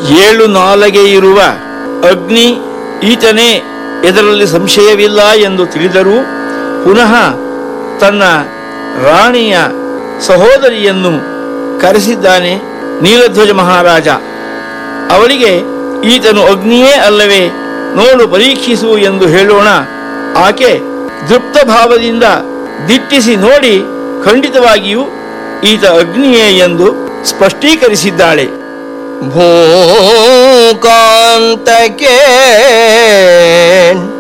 ಏಳು ನಾಲಗೆ ಇರುವ ಅಗ್ನಿ ಈತನೇ ಇದರಲ್ಲಿ ಸಂಶಯವಿಲ್ಲ ಎಂದು ತಿಳಿದರೂ ಪುನಃ ತನ್ನ ರಾಣಿಯ ಸಹೋದರಿಯನ್ನು ಕರೆಸಿದ್ದಾನೆ ನೀಲಧ್ವಜ ಮಹಾರಾಜ ಅವಳಿಗೆ ಈತನು ಅಗ್ನಿಯೇ ಅಲ್ಲವೇ ನೋಡು ಪರೀಕ್ಷಿಸು ಎಂದು ಹೇಳೋಣ ಆಕೆ ದೃಪ್ತ ಭಾವದಿಂದ ದಿಟ್ಟಿಸಿ ನೋಡಿ ಖಂಡಿತವಾಗಿಯೂ ಈತ ಅಗ್ನಿಯೇ ಎಂದು ಸ್ಪಷ್ಟೀಕರಿಸಿದ್ದಾಳೆ ಭೂಕಾಂತಕ್ಕೆ